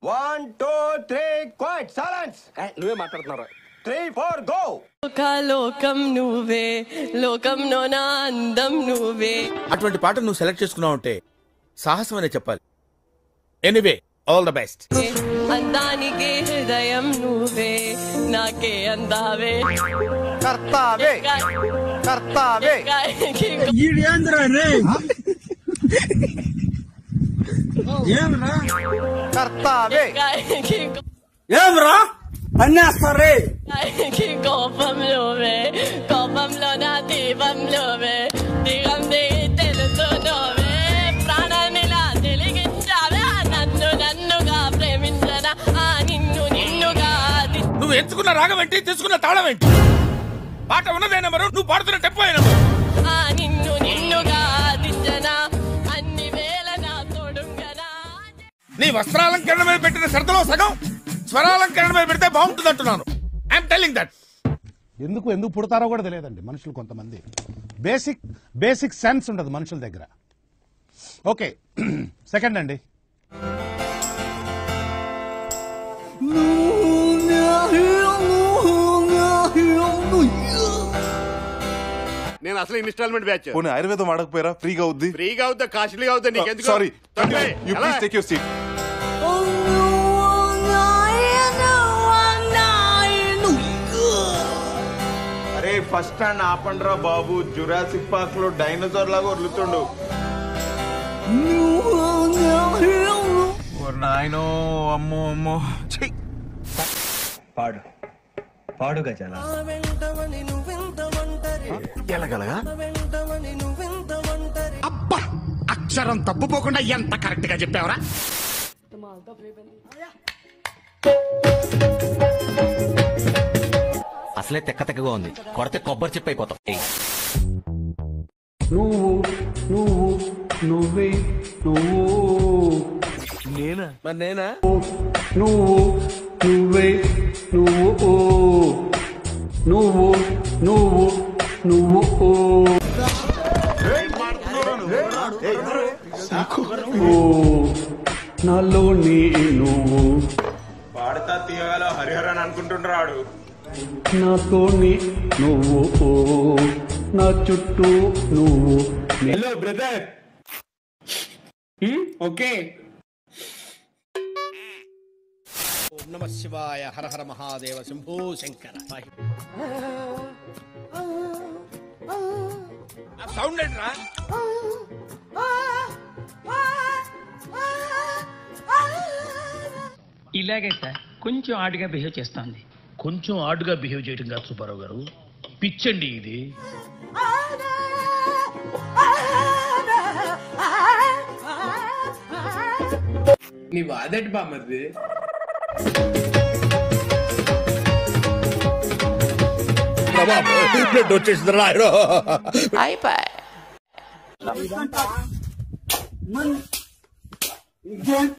One two three quiet silence నువ్వే మాట్లాడుతున్నావు three four go లోకం నువ్వే లోకంలో నా అందం నువ్వే అటువంటి పాట నువ్వు సెలెక్ట్ చేసుకున్నావు అంటే సాహసం అనే చెప్పాలి ఎనీవే ఆల్ ద బెస్ట్ అందానికి హృదయం నువ్వే నాకే అందావే కర్తావే కర్తావే కర్తావే ఏమ్రా అన్నేస్తారే కోపంలోవే కోపంలో నా దీపంలోవే దిగం దిగి తెలుసులోవే ప్రాణమిలా తెలిగించావే నన్ను నన్నుగా ప్రేమించనా ఆ నిన్ను నిన్నుగా ది- నువ్వు ఎంచుకున్న రాగం ఏంటి తీసుకున్న తాళం ఏంటి పాట ఉన్నదే నెంబరు నువ్వు పాడుతున్న టెంపో నెంబరు ఆ నిన్ను నిన్నుగా దించనా అన్ని వేల నా తోడుంగనా నీ వస్త్రాలంకరణ మీద పెట్టిన శ్రద్ధలో సగం స్వరాలంకరణ మీద పెడితే బాగుంటుంది అంటున్నాను ఐఎమ్ టెల్లింగ్ దట్ ఎందుకు ఎందుకు పుడతారో కూడా తెలియదండి మనుషులు కొంతమంది బేసిక్ బేసిక్ సెన్స్ ఉండదు మనుషుల దగ్గర ఓకే సెకండ్ అండి నేను అసలు ఇన్స్టాల్మెంట్ బ్యాచ్ పోనీ ఆయుర్వేదం ఆడకపోయారా ఫ్రీగా అవుద్ది ఫ్రీగా అవుతా కాస్ట్లీగా అవుతా నీకెందుకు సారీ తొందరే. యూ ఎలా? ప్లీజ్ టేక్ యువర్ సీట్ అరే ఫస్ట్ స్టాండ్ ఆపండ్రా బాబు జురాసిక్ పార్క్ లో డైనోసార్ లాగా వదులుతుండు నాయనో అమ్మో అమ్మో ఛీ పాడు పాడు గజాల ఎలాగలగా అబ్బా అక్షరం తప్పుపోకుండా ఎంత కరెక్ట్ గా చెప్పావరా అసలే తెక్క తెక్కగా ఉంది కొడితే కొబ్బరి చెప్పి అయిపోతాం నువ్వు నువ్వు నువ్వే నువ్వు నేనా మరి నేనా నువ్వు నువ్వే నువ్వు నువ్వు నువ్వు నువ్వు నాలోని నువ్వు పాడతా తీయగల హరిహరన్ అనుకుంటుండ్రాడు నాతోని నువ్వు నా చుట్టూ నువ్వు హలో బ్రదర్ ఓకే నమ శివాయ హర హర మహాదేవ శంభో శంకర సౌండ్ ఏంట్రా ఇలాగే సార్ కొంచెం ఆడుగా బిహేవ్ చేస్తోంది కొంచెం ఆడుగా బిహేవ్ చేయడం కాదు సుబ్బారావు గారు పిచ్చండి ఇది నీ వాదటి బామ్మది బ్లడ్ వచ్చేసింది రాయరు అయిపోయి